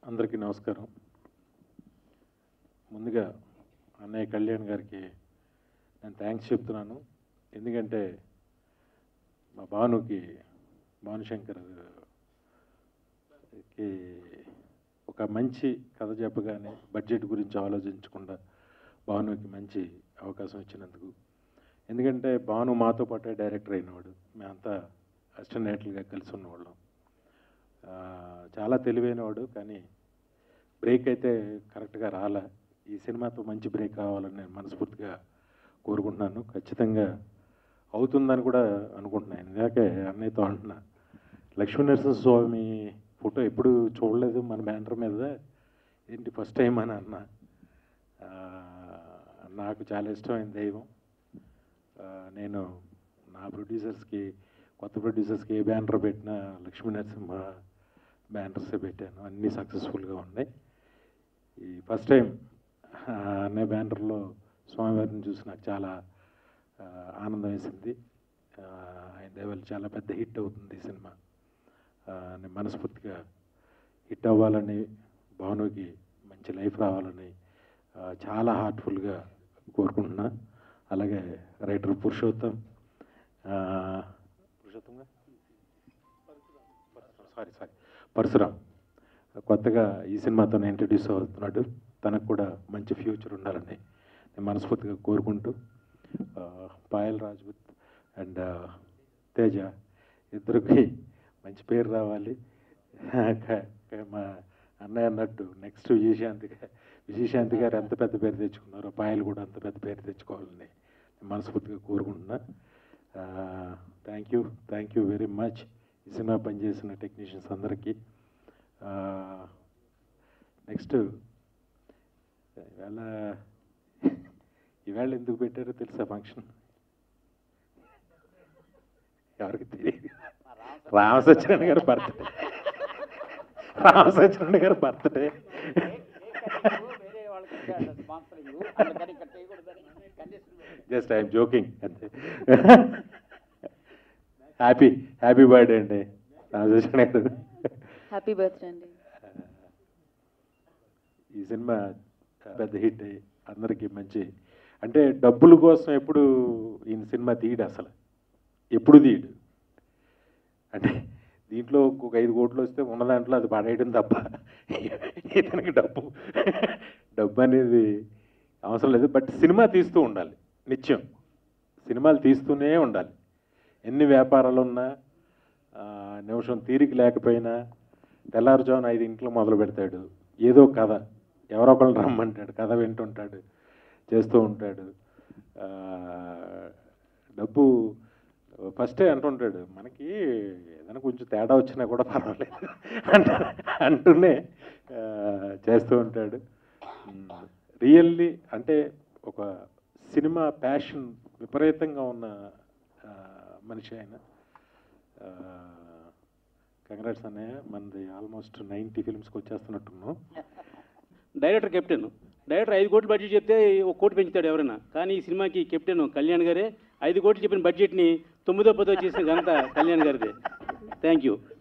అందరికీ నమస్కారం ముందుగా అన్నయ్య కళ్యాణ్ గారికి నేను థ్యాంక్స్ చెప్తున్నాను ఎందుకంటే మా భానుకి భానుశంకర్ కి ఒక మంచి కథ చెప్పగానే బడ్జెట్ గురించి ఆలోచించకుండా భానుకి మంచి అవకాశం ఇచ్చినందుకు ఎందుకంటే భాను మాతో పాటే డైరెక్టర్ అయినవాడు మేమంతా అసిస్టెంట్గా కలిసి ఉన్నవాళ్ళం ఆ, చాలా తెలివైనవాడు కానీ బ్రేక్ అయితే కరెక్ట్గా రాలే ఈ సినిమాతో మంచి బ్రేక్ కావాలని నేను మనస్ఫూర్తిగా కోరుకుంటున్నాను ఖచ్చితంగా అవుతుందని కూడా అనుకుంటున్నాను ఇందాకే అన్నయ్యతో అంటున్నా లక్ష్మీ నరసింహస్వామి ఫోటో ఎప్పుడు చూడలేదు మన బ్యానర్ మీద ఏంటి ఫస్ట్ టైం అని అన్న ఆ, నాకు చాలా ఇష్టమైన దైవం ఆ, నేను నా ప్రొడ్యూసర్స్కి కొత్త ప్రొడ్యూసర్స్కి ఏ బ్యానర్ పెట్టినా లక్ష్మీ నరసింహ బ్యానర్సే పెట్టాను అన్నీ సక్సెస్ఫుల్గా ఉన్నాయి ఈ ఫస్ట్ టైం అనే బ్యానర్లో స్వామివారిని చూసి నాకు చాలా ఆ, ఆనందం వేసింది ఆ, ఆయన దయవల్ల చాలా పెద్ద హిట్ అవుతుంది ఈ సినిమా ఆ, నేను మనస్ఫూర్తిగా హిట్ అవ్వాలని భానుకి మంచి లైఫ్ రావాలని ఆ, చాలా హార్ట్ఫుల్గా కోరుకుంటున్నా అలాగే రైటర్ పురుషోత్తం ఆ, పురుషోత్తంగా సారీ సారీ పరశురామ్ కొత్తగా ఈ సినిమాతో ఇంట్రడ్యూస్ అవుతున్నాడు తనకు కూడా మంచి ఫ్యూచర్ ఉండాలని నేను మనస్ఫూర్తిగా కోరుకుంటూ ఆ, పాయల్ రాజ్పుత్ అండ్ తేజ ఇద్దరికి మంచి పేరు రావాలి క- క- మా అన్నయ్య అన్నట్టు నెక్స్ట్ విజయశాంతి గా- విజయశాంతి గారు ఎంత పెద్ద పేరు తెచ్చుకున్నారో పాయలు కూడా అంత పెద్ద పేరు తెచ్చుకోవాలని నేను మనస్ఫూర్తిగా కోరుకుంటున్నా thank you thank you very much ఈ సినిమా పనిచేసిన టెక్నీషియన్స్ అందరికీ నెక్స్ట్ ఇవాళ ఈవేళ ఎందుకు పెట్టారో తెలుసా ఫంక్షన్ ఎవరికి తెలియదు రామసత్యనారాయణ గారు బర్త్డే రామసత్యనారాయణ గారు బర్త్డే వేరే వాళ్ళకి స్పాన్సరింగ్ అందుకని ఇక్కడ చేయకూడదని కండిషన్ జస్ట్ ఐఎమ్ జోకింగ్ అంతే హ్యాపీ హ్యాపీ బర్త్డే అండి రామసత్యనారాయణ గారు హ్యాపీ బర్త్డే అండి ఈ సినిమా పెద్ద హిట్ అయ్యి అందరికీ మంచి అంటే డబ్బుల కోసం ఎప్పుడు ఈయన సినిమా తీయడు అసలు ఎప్పుడు తీయడు అంటే దీంట్లో ఒక ఐదు కోట్లు వస్తే ఉన్న దాంట్లో అది పడేయడం తప్ప ఇతనికి డబ్బు డబ్బు అనేది అవసరం లేదు బట్ సినిమా తీస్తూ ఉండాలి నిత్యం సినిమాలు తీస్తూనే ఉండాలి ఎన్ని వ్యాపారాలు ఉన్నా ఆ, నిమిషం తీరిక లేకపోయినా తెల్లారుజామున ఐదు ఇంట్లో మొదలు పెడతాడు ఏదో కథ ఎవరో ఒకళ్ళు రమ్మంటాడు కథ వింటుంటాడు చేస్తూ ఉంటాడు ఆ, డబ్బు ఫస్టే అంటుంటాడు మనకి ఏదైనా కొంచెం తేడా వచ్చినా కూడా పర్వాలేదు అంట అంటూనే ఆ, చేస్తూ ఉంటాడు రియల్లీ అంటే ఒక సినిమా ప్యాషన్ విపరీతంగా ఉన్న ఆ, మనిషి ఆయన కంగ్రాట్స్ అన్నయ్య మనది ఆల్మోస్ట్ నైంటీ ఫిల్మ్స్కి వచ్చేస్తున్నట్టున్నాం డైరెక్టర్ కెప్టెన్ డైరెక్టర్ ఐదు కోట్లు బడ్జెట్ చెప్తే ఒక కోటి పెంచుతాడు ఎవరైనా కానీ ఈ సినిమాకి కెప్టెన్ కళ్యాణ్ గారే ఐదు కోట్లు చెప్పిన బడ్జెట్ని తొమ్మిదో పదో చేసిన ఘనత కళ్యాణ్ గారిదే థ్యాంక్ యూ